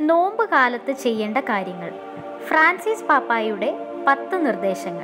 നോമ്പ് കാലത്ത് ചെയ്യേണ്ട കാര്യങ്ങൾ ഫ്രാൻസിസ് പാപ്പായുടെ പത്ത് നിർദ്ദേശങ്ങൾ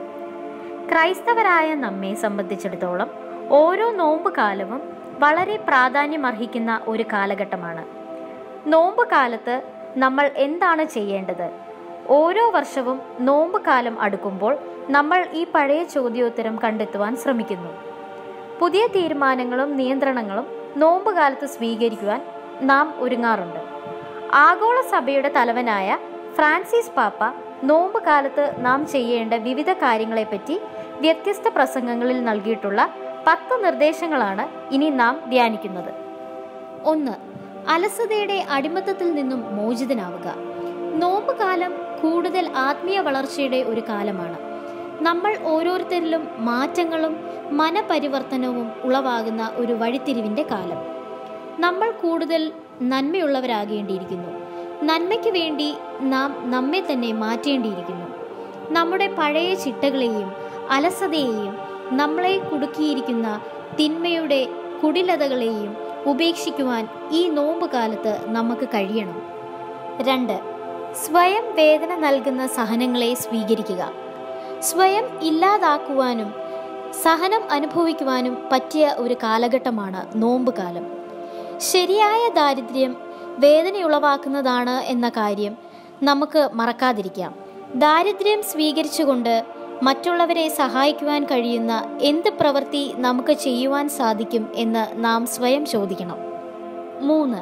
ക്രൈസ്തവരായ നമ്മെ സംബന്ധിച്ചിടത്തോളം ഓരോ നോമ്പ് കാലവും വളരെ പ്രാധാന്യമർഹിക്കുന്ന ഒരു കാലഘട്ടമാണ് നോമ്പ് കാലത്ത് നമ്മൾ എന്താണ് ചെയ്യേണ്ടത് ഓരോ വർഷവും നോമ്പ് കാലം അടുക്കുമ്പോൾ നമ്മൾ ഈ പഴയ ചോദ്യോത്തരം കണ്ടെത്തുവാൻ ശ്രമിക്കുന്നു പുതിയ തീരുമാനങ്ങളും നിയന്ത്രണങ്ങളും നോമ്പ് കാലത്ത് സ്വീകരിക്കുവാൻ നാം ഒരുങ്ങാറുണ്ട് ആഗോള സഭയുടെ തലവനായ ഫ്രാൻസിസ് പാപ്പ നോമ്പ് കാലത്ത് നാം ചെയ്യേണ്ട വിവിധ കാര്യങ്ങളെപ്പറ്റി വ്യത്യസ്ത പ്രസംഗങ്ങളിൽ നൽകിയിട്ടുള്ള പത്ത് നിർദ്ദേശങ്ങളാണ് ഇനി നാം ധ്യാനിക്കുന്നത് ഒന്ന് അലസതയുടെ അടിമത്തത്തിൽ നിന്നും മോചിതനാവുക നോമ്പ് കാലം കൂടുതൽ ആത്മീയ വളർച്ചയുടെ ഒരു കാലമാണ് നമ്മൾ ഓരോരുത്തരിലും മാറ്റങ്ങളും മനപരിവർത്തനവും ഉളവാകുന്ന ഒരു വഴിത്തിരിവിൻ്റെ കാലം നമ്മൾ കൂടുതൽ നന്മയുള്ളവരാകേണ്ടിയിരിക്കുന്നു നന്മയ്ക്ക് വേണ്ടി നാം നമ്മെ തന്നെ മാറ്റേണ്ടിയിരിക്കുന്നു നമ്മുടെ പഴയ ചിട്ടകളെയും അലസതയെയും നമ്മളെ കുടുക്കിയിരിക്കുന്ന തിന്മയുടെ കുടിലതകളെയും ഉപേക്ഷിക്കുവാൻ ഈ നോമ്പ് കാലത്ത് നമുക്ക് കഴിയണം രണ്ട് സ്വയം വേദന നൽകുന്ന സഹനങ്ങളെ സ്വീകരിക്കുക സ്വയം ഇല്ലാതാക്കുവാനും സഹനം അനുഭവിക്കുവാനും പറ്റിയ ഒരു കാലഘട്ടമാണ് നോമ്പ് കാലം ശരിയായ ദാരിദ്ര്യം വേദനയുളവാക്കുന്നതാണ് എന്ന കാര്യം നമുക്ക് മറക്കാതിരിക്കാം ദാരിദ്ര്യം സ്വീകരിച്ചുകൊണ്ട് മറ്റുള്ളവരെ സഹായിക്കുവാൻ കഴിയുന്ന എന്ത് പ്രവൃത്തി നമുക്ക് ചെയ്യുവാൻ സാധിക്കും എന്ന് നാം സ്വയം ചോദിക്കണം മൂന്ന്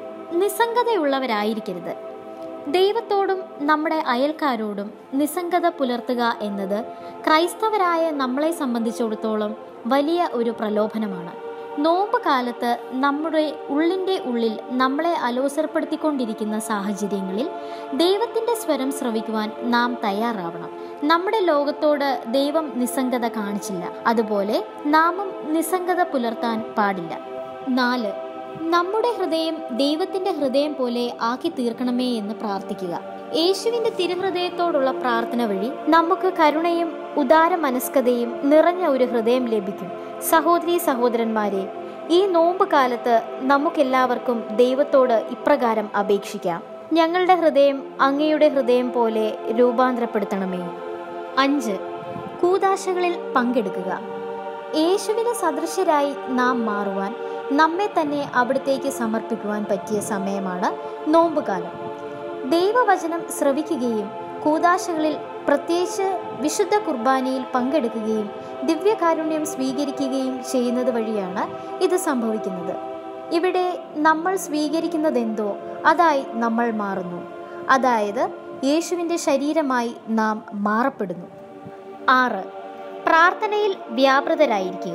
നിസ്സംഗതയുള്ളവരായിരിക്കരുത് ദൈവത്തോടും നമ്മുടെ അയൽക്കാരോടും നിസ്സംഗത പുലർത്തുക എന്നത് ക്രൈസ്തവരായ നമ്മളെ സംബന്ധിച്ചിടത്തോളം വലിയ ഒരു പ്രലോഭനമാണ് നോമ്പ് കാലത്ത് നമ്മുടെ ഉള്ളിൻ്റെ ഉള്ളിൽ നമ്മളെ അലോസരപ്പെടുത്തിക്കൊണ്ടിരിക്കുന്ന സാഹചര്യങ്ങളിൽ ദൈവത്തിൻ്റെ സ്വരം ശ്രവിക്കുവാൻ നാം തയ്യാറാവണം നമ്മുടെ ലോകത്തോട് ദൈവം നിസ്സംഗത കാണിച്ചില്ല അതുപോലെ നാമും നിസ്സംഗത പുലർത്താൻ പാടില്ല നാല് നമ്മുടെ ഹൃദയം ദൈവത്തിന്റെ ഹൃദയം പോലെ ആക്കി തീർക്കണമേ എന്ന് പ്രാർത്ഥിക്കുക യേശുവിന്റെ തിരുഹൃദയത്തോടുള്ള പ്രാർത്ഥന വഴി നമുക്ക് കരുണയും ഉദാര മനസ്കതയും നിറഞ്ഞ ഒരു ഹൃദയം ലഭിക്കും സഹോദരി സഹോദരന്മാരെ ഈ നോമ്പ് കാലത്ത് നമുക്കെല്ലാവർക്കും ദൈവത്തോട് ഇപ്രകാരം അപേക്ഷിക്കാം ഞങ്ങളുടെ ഹൃദയം അങ്ങയുടെ ഹൃദയം പോലെ രൂപാന്തരപ്പെടുത്തണമേ അഞ്ച് കൂതാശകളിൽ പങ്കെടുക്കുക യേശുവിന് സദൃശരായി നാം മാറുവാൻ നമ്മെ തന്നെ അവിടത്തേക്ക് സമർപ്പിക്കുവാൻ പറ്റിയ സമയമാണ് നോമ്പുകാലം ദൈവവചനം ശ്രവിക്കുകയും കൂതാശകളിൽ പ്രത്യേകിച്ച് വിശുദ്ധ കുർബാനയിൽ പങ്കെടുക്കുകയും ദിവ്യകാരുണ്യം സ്വീകരിക്കുകയും ചെയ്യുന്നത് വഴിയാണ് ഇത് സംഭവിക്കുന്നത് ഇവിടെ നമ്മൾ സ്വീകരിക്കുന്നതെന്തോ അതായി നമ്മൾ മാറുന്നു അതായത് യേശുവിൻ്റെ ശരീരമായി നാം മാറപ്പെടുന്നു ആറ് പ്രാർത്ഥനയിൽ വ്യാപൃതരായിരിക്കുക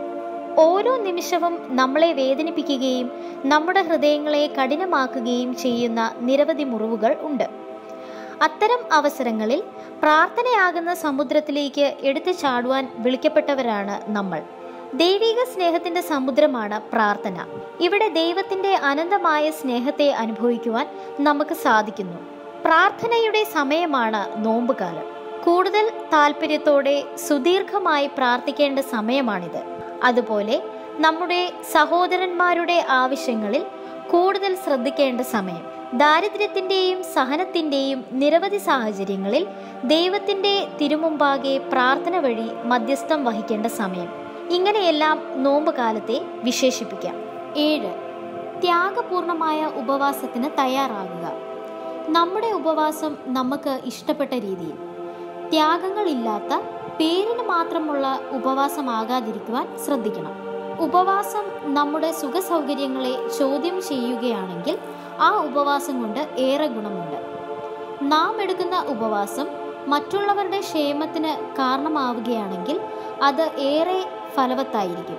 ഓരോ നിമിഷവും നമ്മളെ വേദനിപ്പിക്കുകയും നമ്മുടെ ഹൃദയങ്ങളെ കഠിനമാക്കുകയും ചെയ്യുന്ന നിരവധി മുറിവുകൾ ഉണ്ട് അത്തരം അവസരങ്ങളിൽ പ്രാർത്ഥനയാകുന്ന സമുദ്രത്തിലേക്ക് എടുത്തു ചാടുവാൻ വിളിക്കപ്പെട്ടവരാണ് നമ്മൾ ദൈവിക സ്നേഹത്തിന്റെ സമുദ്രമാണ് പ്രാർത്ഥന ഇവിടെ ദൈവത്തിന്റെ അനന്തമായ സ്നേഹത്തെ അനുഭവിക്കുവാൻ നമുക്ക് സാധിക്കുന്നു പ്രാർത്ഥനയുടെ സമയമാണ് നോമ്പുകാലം കൂടുതൽ താല്പര്യത്തോടെ സുദീർഘമായി പ്രാർത്ഥിക്കേണ്ട സമയമാണിത് അതുപോലെ നമ്മുടെ സഹോദരന്മാരുടെ ആവശ്യങ്ങളിൽ കൂടുതൽ ശ്രദ്ധിക്കേണ്ട സമയം ദാരിദ്ര്യത്തിൻ്റെയും സഹനത്തിൻ്റെയും നിരവധി സാഹചര്യങ്ങളിൽ ദൈവത്തിൻ്റെ തിരുമുമ്പാകെ പ്രാർത്ഥന വഴി മധ്യസ്ഥം വഹിക്കേണ്ട സമയം ഇങ്ങനെയെല്ലാം നോമ്പ് കാലത്തെ വിശേഷിപ്പിക്കാം ഏഴ് ത്യാഗപൂർണമായ ഉപവാസത്തിന് തയ്യാറാകുക നമ്മുടെ ഉപവാസം നമുക്ക് ഇഷ്ടപ്പെട്ട രീതിയിൽ ത്യാഗങ്ങളില്ലാത്ത പേരിന് മാത്രമുള്ള ഉപവാസമാകാതിരിക്കുവാൻ ശ്രദ്ധിക്കണം ഉപവാസം നമ്മുടെ സുഖസൗകര്യങ്ങളെ ചോദ്യം ചെയ്യുകയാണെങ്കിൽ ആ ഉപവാസം കൊണ്ട് ഏറെ ഗുണമുണ്ട് നാം എടുക്കുന്ന ഉപവാസം മറ്റുള്ളവരുടെ ക്ഷേമത്തിന് കാരണമാവുകയാണെങ്കിൽ അത് ഏറെ ഫലവത്തായിരിക്കും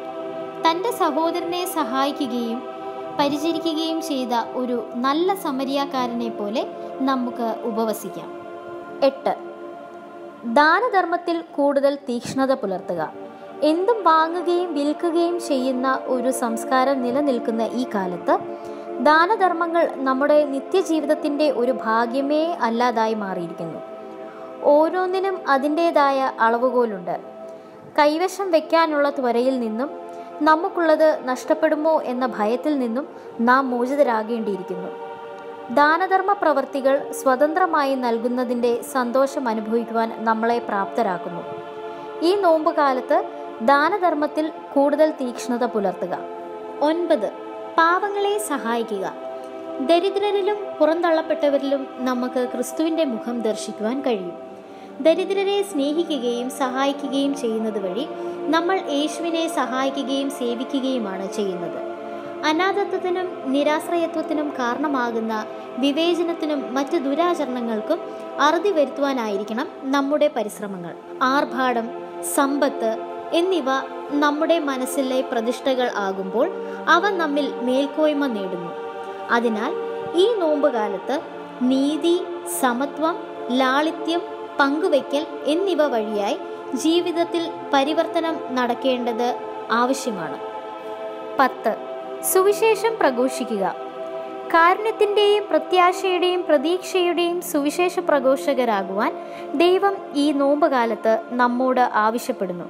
തൻ്റെ സഹോദരനെ സഹായിക്കുകയും പരിചരിക്കുകയും ചെയ്ത ഒരു നല്ല സമരിയാക്കാരനെ പോലെ നമുക്ക് ഉപവസിക്കാം എട്ട് ദാനധർമ്മത്തിൽ കൂടുതൽ തീക്ഷ്ണത പുലർത്തുക എന്തും വാങ്ങുകയും വിൽക്കുകയും ചെയ്യുന്ന ഒരു സംസ്കാരം നിലനിൽക്കുന്ന ഈ കാലത്ത് ദാനധർമ്മങ്ങൾ നമ്മുടെ നിത്യജീവിതത്തിൻ്റെ ഒരു ഭാഗ്യമേ അല്ലാതായി മാറിയിരിക്കുന്നു ഓരോന്നിനും അതിൻ്റേതായ അളവുകോലുണ്ട് കൈവശം വയ്ക്കാനുള്ള ത്വരയിൽ നിന്നും നമുക്കുള്ളത് നഷ്ടപ്പെടുമോ എന്ന ഭയത്തിൽ നിന്നും നാം മോചിതരാകേണ്ടിയിരിക്കുന്നു ദാനധർമ്മ പ്രവൃത്തികൾ സ്വതന്ത്രമായി നൽകുന്നതിൻ്റെ സന്തോഷം അനുഭവിക്കുവാൻ നമ്മളെ പ്രാപ്തരാക്കുന്നു ഈ നോമ്പ് കാലത്ത് ദാനധർമ്മത്തിൽ കൂടുതൽ തീക്ഷ്ണത പുലർത്തുക ഒൻപത് പാവങ്ങളെ സഹായിക്കുക ദരിദ്രരിലും പുറന്തള്ളപ്പെട്ടവരിലും നമുക്ക് ക്രിസ്തുവിൻ്റെ മുഖം ദർശിക്കുവാൻ കഴിയും ദരിദ്രരെ സ്നേഹിക്കുകയും സഹായിക്കുകയും ചെയ്യുന്നത് വഴി നമ്മൾ യേശുവിനെ സഹായിക്കുകയും സേവിക്കുകയുമാണ് ചെയ്യുന്നത് അനാഥത്വത്തിനും നിരാശ്രയത്വത്തിനും കാരണമാകുന്ന വിവേചനത്തിനും മറ്റ് ദുരാചരണങ്ങൾക്കും അറുതി വരുത്തുവാനായിരിക്കണം നമ്മുടെ പരിശ്രമങ്ങൾ ആർഭാടം സമ്പത്ത് എന്നിവ നമ്മുടെ മനസ്സിലെ പ്രതിഷ്ഠകൾ ആകുമ്പോൾ അവ നമ്മിൽ മേൽക്കോയ്മ നേടുന്നു അതിനാൽ ഈ നോമ്പുകാലത്ത് നീതി സമത്വം ലാളിത്യം പങ്കുവയ്ക്കൽ എന്നിവ വഴിയായി ജീവിതത്തിൽ പരിവർത്തനം നടക്കേണ്ടത് ആവശ്യമാണ് പത്ത് സുവിശേഷം പ്രഘോഷിക്കുക കാരുണ്യത്തിൻ്റെയും പ്രത്യാശയുടെയും പ്രതീക്ഷയുടെയും സുവിശേഷ പ്രഘോഷകരാകുവാൻ ദൈവം ഈ നോമ്പുകാലത്ത് നമ്മോട് ആവശ്യപ്പെടുന്നു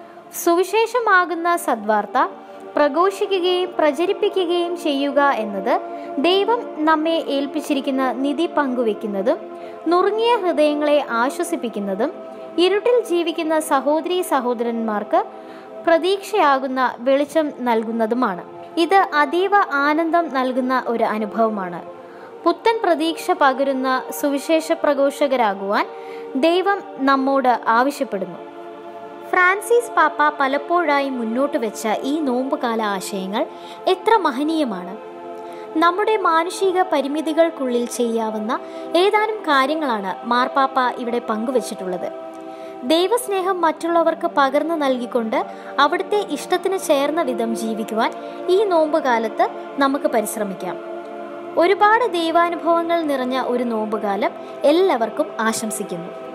സുവിശേഷമാകുന്ന സദ്വാർത്ത പ്രഘോഷിക്കുകയും പ്രചരിപ്പിക്കുകയും ചെയ്യുക എന്നത് ദൈവം നമ്മെ ഏൽപ്പിച്ചിരിക്കുന്ന നിധി പങ്കുവെക്കുന്നതും നുറുങ്ങിയ ഹൃദയങ്ങളെ ആശ്വസിപ്പിക്കുന്നതും ഇരുട്ടിൽ ജീവിക്കുന്ന സഹോദരി സഹോദരന്മാർക്ക് പ്രതീക്ഷയാകുന്ന വെളിച്ചം നൽകുന്നതുമാണ് ഇത് അതീവ ആനന്ദം നൽകുന്ന ഒരു അനുഭവമാണ് പുത്തൻ പ്രതീക്ഷ പകരുന്ന സുവിശേഷ പ്രഘോഷകരാകുവാൻ ദൈവം നമ്മോട് ആവശ്യപ്പെടുന്നു ഫ്രാൻസിസ് പാപ്പ പലപ്പോഴായി മുന്നോട്ട് വെച്ച ഈ നോമ്പുകാല ആശയങ്ങൾ എത്ര മഹനീയമാണ് നമ്മുടെ മാനുഷിക പരിമിതികൾക്കുള്ളിൽ ചെയ്യാവുന്ന ഏതാനും കാര്യങ്ങളാണ് മാർപ്പാപ്പ ഇവിടെ പങ്കുവച്ചിട്ടുള്ളത് ദൈവസ്നേഹം മറ്റുള്ളവർക്ക് പകർന്നു നൽകിക്കൊണ്ട് അവിടുത്തെ ഇഷ്ടത്തിന് ചേർന്ന വിധം ജീവിക്കുവാൻ ഈ നോമ്പുകാലത്ത് നമുക്ക് പരിശ്രമിക്കാം ഒരുപാട് ദൈവാനുഭവങ്ങൾ നിറഞ്ഞ ഒരു നോമ്പുകാലം എല്ലാവർക്കും ആശംസിക്കുന്നു